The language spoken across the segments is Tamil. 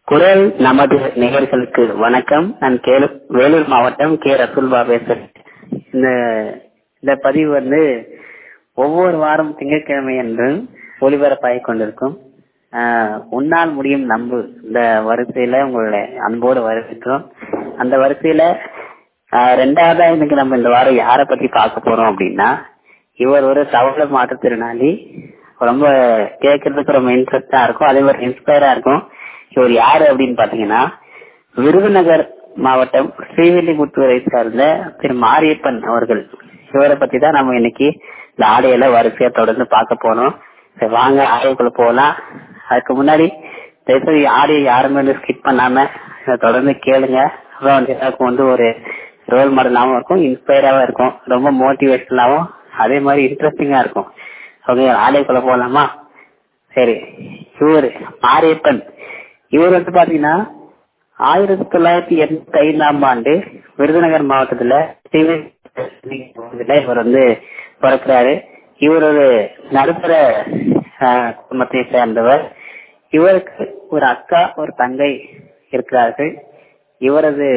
குரல் நமது நேயர்களுக்கு வணக்கம் நான் கேலு வேலூர் மாவட்டம் கே ரசூல்பா பேசுறேன் இந்த இந்த பதிவு வந்து ஒவ்வொரு வாரம் திங்கட்கிழமை என்று ஒளிபரப்பாகிக் கொண்டிருக்கும் ஆஹ் உன்னால் முடியும் நம்பு இந்த வரிசையில உங்களை அன்போடு வரவேற்கிறோம் அந்த வரிசையில ஆஹ் ரெண்டாவதா இன்னைக்கு நம்ம இந்த வாரம் யாரை பத்தி பார்க்க போறோம் அப்படின்னா இவர் ஒரு சவள மாற்றுத்திறனாளி ரொம்ப கேட்கறதுக்கு ரொம்ப இன்ட்ரெஸ்டா இருக்கும் அதே மாதிரி இன்ஸ்பயரா இருக்கும் இவர் யாரு அப்படின்னு பாத்தீங்கன்னா விருதுநகர் மாவட்டம் ஸ்ரீவில்லிபுத்தூரை சார்ந்த திரு மாரியப்பன் அவர்கள் இவரை பத்தி தான் நம்ம இன்னைக்கு இந்த ஆடையில வரிசையா தொடர்ந்து பார்க்க போனோம் சரி, வாங்க ஆடைக்குள்ள போகலாம் அதுக்கு முன்னாடி தயவுசெய்து ஆடியோ யாருமே ஸ்கிப் பண்ணாம இதை தொடர்ந்து கேளுங்க அப்புறம் வந்து எல்லாருக்கும் வந்து ஒரு ரோல் மாடலாவும் இருக்கும் இன்ஸ்பயராவும் இருக்கும் ரொம்ப மோட்டிவேஷனலாவும் அதே மாதிரி இன்ட்ரெஸ்டிங்கா இருக்கும் ஓகே ஆடைக்குள்ள போகலாமா சரி இவர் மாரியப்பன் இவர் வந்து பாத்தீங்கன்னா ஆயிரத்தி தொள்ளாயிரத்தி எண்பத்தி ஐந்தாம் ஆண்டு விருதுநகர் மாவட்டத்துல ஸ்ரீவில்லிபுத்தூர்ல இவர் வந்து பிறக்கிறாரு இவர் ஒரு நடுத்தர ஆஹ், குடும்பத்தை சேர்ந்தவர் இவருக்கு ஒரு அக்கா ஒரு தங்கை இருக்கிறார்கள் இவரது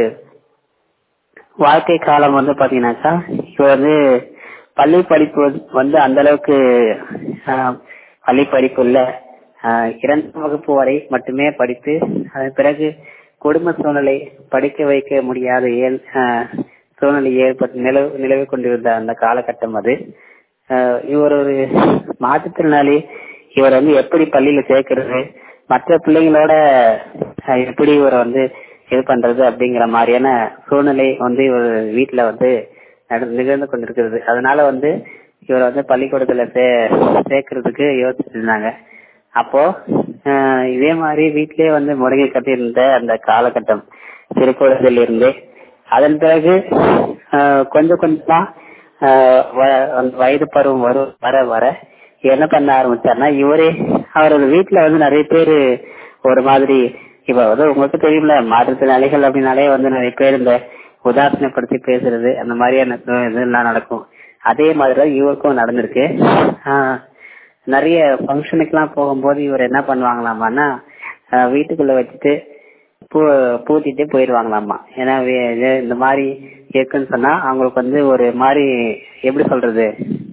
வாழ்க்கை காலம் வந்து பாத்தீங்கன்னாக்கா இவர் வந்து பள்ளி படிப்பு வந்து- வந்து அந்த அளவுக்கு ஆஹ், பள்ளி படிப்பு இல்ல ஆஹ், இரண்டாம் வகுப்பு வரை மட்டுமே படித்து அதன் பிறகு குடும்ப சூழ்நிலை படிக்க வைக்க முடியாத ஏல் ஆஹ், சூழ்நிலை ஏற்பட்டு நிலவு நிலவி கொண்டிருந்த அந்த காலகட்டம் அது ஆஹ், இவர் ஒரு மாற்றுத்திறனாளி இவர் வந்து எப்படி பள்ளியில சேர்க்கிறது மற்ற பிள்ளைங்களோட ஆஹ், எப்படி இவரை வந்து இது பண்றது அப்படிங்கிற மாதிரியான சூழ்நிலை வந்து இவர் வீட்டுல வந்து நட- நிகழ்ந்து கொண்டிருக்கிறது அதனால வந்து இவர் வந்து பள்ளிக்கூடத்துல சே சேர்க்கறதுக்கு யோசிச்சுட்டு இருந்தாங்க அப்போ ஆஹ், இதே மாதிரி வீட்டிலேயே வந்து முடங்கி கட்டியிருந்த அந்த காலகட்டம் திருக்குறளில் இருந்து அதன் பிறகு ஆஹ், கொஞ்சம் கொஞ்சமா ஆஹ், வ- அந்த வயது பருவம் வரும் வர வர என்ன பண்ண ஆரம்பிச்சாருன்னா இவரே அவரது வீட்டுல வந்து நிறைய பேரு ஒரு மாதிரி இப்ப வந்து உங்களுக்கு தெரியும்ல மாற்றுத்திறனாளிகள் அப்படின்னாலே வந்து நிறைய பேர் இந்த உதாசனப்படுத்தி பேசுறது அந்த மாதிரியான இதெல்லாம் நடக்கும் அதே மாதிரிதான் இவருக்கும் நடந்திருக்கு ஆஹ் நிறைய ஃபங்க்ஷனுக்கு எல்லாம் போகும்போது இவர் என்ன பண்ணுவாங்களாமான்னா ஆஹ் வீட்டுக்குள்ள வச்சுட்டு பூ பூத்திட்டு போயிடுவாங்களாமா ஏன்னா வே- இது இந்த மாதிரி இருக்குன்னு சொன்னா அவங்களுக்கு வந்து ஒரு மாதிரி எப்படி சொல்றது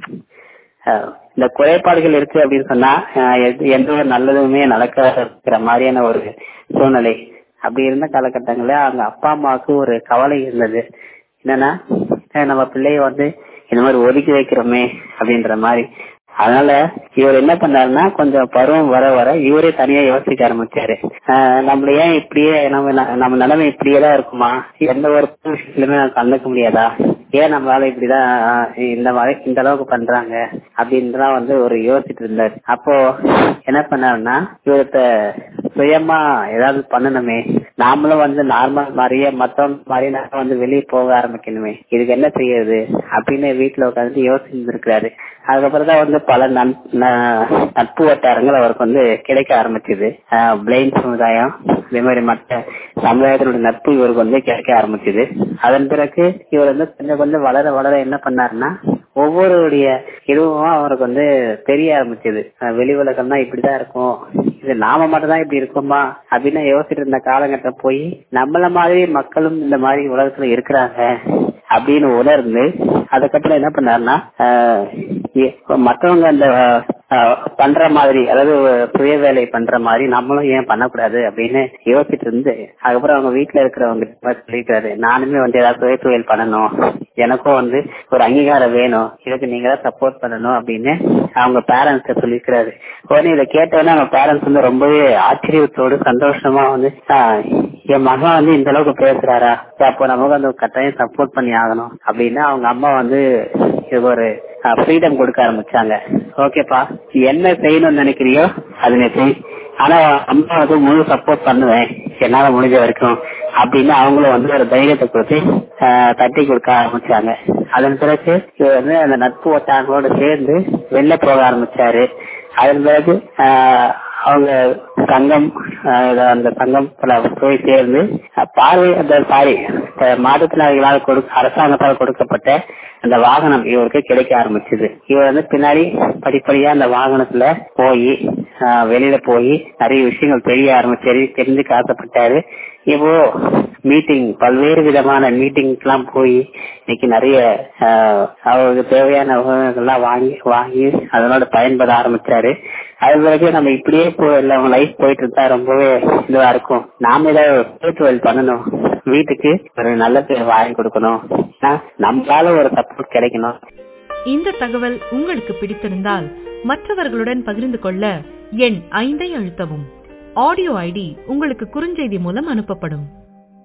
ஆஹ் இந்த குறைபாடுகள் இருக்கு அப்படின்னு சொன்னா ஆஹ் எது- எந்த ஒரு நல்லதுமே நடக்காத இருக்கிற மாதிரியான ஒரு சூழ்நிலை அப்படி இருந்த காலகட்டங்கள்ல அவங்க அப்பா அம்மாவுக்கு ஒரு கவலை இருந்தது என்னன்னா ஆஹ் நம்ம பிள்ளைய வந்து இந்த மாதிரி ஒதுக்கி வைக்கிறோமே அப்படின்ற மாதிரி அதனால இவர் என்ன பண்ணாருன்னா கொஞ்சம் பருவம் வர வர இவரே தனியா யோசிக்க ஆரம்பிச்சாரு ஆஹ் நம்மள ஏன் இப்படியே நம்ம ந- நம்ம நிலைமை இப்படியே தான் இருக்குமா எந்த ஒரு விஷயத்திலுமே நம்ம கலந்துக்க முடியாதா ஏன் நம்மளால இப்படிதான் ஆஹ் இந்த மாதிரி இந்த அளவுக்கு பண்றாங்க அப்படின்லாம் வந்து ஒரு யோசிச்சுட்டு இருந்தாரு அப்போ என்ன பண்ணாருன்னா இவர்கிட்ட சுயமா ஏதாவது பண்ணணுமே நாமளும் வந்து நார்மல் மாதிரியே மத்தவங்க மாதிரி நாம வந்து வெளியே போக ஆரம்பிக்கணுமே இதுக்கு என்ன செய்யறது அப்படின்னு வீட்டுல உட்காந்து யோசிச்சு இருக்கிறாரு அதுக்கப்புறம் தான் வந்து பல நன்- ந- நட்பு வட்டாரங்கள் அவருக்கு வந்து கிடைக்க ஆரம்பிச்சது பிளைண்ட் சமுதாயம் அதே மாதிரி மற்ற சமுதாயத்தினுடைய நட்பு இவருக்கு வந்து கிடைக்க ஆரம்பிச்சது அதன் பிறகு இவர் வந்து கொஞ்சம் கொஞ்சம் வளர வளர என்ன பண்ணாருன்னா ஒவ்வொருடைய இதுவும் அவருக்கு வந்து தெரிய ஆரம்பிச்சது அஹ் வெளி உலகம்னா இப்படிதான் இருக்கும் இது நாம மட்டும் தான் இப்படி இருக்கோமா அப்படின்னு யோசிச்சுட்டு இருந்த காலகட்டம் போய் நம்மள மாதிரி மக்களும் இந்த மாதிரி உலகத்துல இருக்கிறாங்க அப்படின்னு உணர்ந்து அதுக்கப்புறம் என்ன பண்ணாருன்னா ஆஹ் எ- மத்தவங்க அந்த ஆஹ், பண்ற மாதிரி அதாவது சுய வேலை பண்ற மாதிரி நம்மளும் ஏன் பண்ணக்கூடாது அப்படின்னு யோசிச்சுட்டு இருந்து அதுக்கப்புறம் அவங்க வீட்டுல இருக்கிறவங்க கிட்ட சொல்லிட்டாரு நானுமே வந்து ஏதாவது சுய தொழில் பண்ணணும் எனக்கும் வந்து ஒரு அங்கீகாரம் வேணும் இதுக்கு நீங்க தான் சப்போர்ட் பண்ணணும் அப்படின்னு அவங்க பேரண்ட்ஸ் சொல்லியிருக்கிறாரு உடனே இதை கேட்டோன்னே அவங்க பேரண்ட்ஸ் வந்து ரொம்பவே ஆச்சரியத்தோடு சந்தோஷமா வந்து "ஆஹ், என் மகன் வந்து இந்த அளவுக்கு பேசுறாரா சரி, அப்போ நமக்கு அந்த கட்டாயம் சப்போர்ட் பண்ணி ஆகணும் அப்படின்னு அவங்க அம்மா வந்து இது ஒரு ஃப்ரீடம் கொடுக்க ஆரம்பிச்சாங்க ஓகேப்பா நீ என்ன செய்யணும்னு நினைக்கிறியோ அது நீ செய் ஆனா அம்மா வந்து முழு சப்போர்ட் பண்ணுவேன் என்னால முடிஞ்ச வரைக்கும் அப்படின்னு அவங்களும் வந்து ஒரு தைரியத்தை கொடுத்து ஆஹ், தட்டி கொடுக்க ஆரம்பிச்சாங்க அதன் பிறகு இவர் வந்து அந்த நட்பு வட்டாரங்களோட சேர்ந்து வெளில போக ஆரம்பிச்சாரு அதன் பிறகு ஆஹ், அவங்க சங்கம் ஆஹ், இத அந்த சங்கம் போய் சேர்ந்து அஹ், பார்வை அந்த சாரி மாற்றுத்திறனாளிகளால் கொடு அரசாங்கத்தால் கொடுக்கப்பட்ட அந்த வாகனம் இவருக்கு கிடைக்க ஆரம்பிச்சது இவர் வந்து பின்னாடி படிப்படியா அந்த வாகனத்துல போய் ஆஹ் வெளியில போய் நிறைய விஷயங்கள் தெரிய ஆரம்பிச்சு தெரிஞ்சுக்க ஆசைப்பட்டாரு இப்போ மீட்டிங் பல்வேறு விதமான மீட்டிங்ஸ் எல்லாம் போய் இன்னைக்கு நிறைய ஆஹ் அவருக்கு தேவையான உணவுகள்லாம் வாங்கி வாங்கி அதனோட பயன்பட ஆரம்பிச்சாரு அது பிறகு நம்ம இப்படியே போ எல்லாம் லைஃப் போயிட்டு இருந்தா ரொம்பவே இதுவா இருக்கும் நாம ஏதாவது தொழில் பண்ணணும் வீட்டுக்கு ஒரு நல்ல பேர் வாங்கி கொடுக்கணும் ஆஹ் நம்மளால ஒரு சப்போர்ட் கிடைக்கணும் இந்த தகவல் உங்களுக்கு பிடித்திருந்தால் மற்றவர்களுடன் பகிர்ந்து கொள்ள எண் ஐந்தை அழுத்தவும் ஆடியோ ஐடி உங்களுக்கு குறுஞ்செய்தி மூலம் அனுப்பப்படும்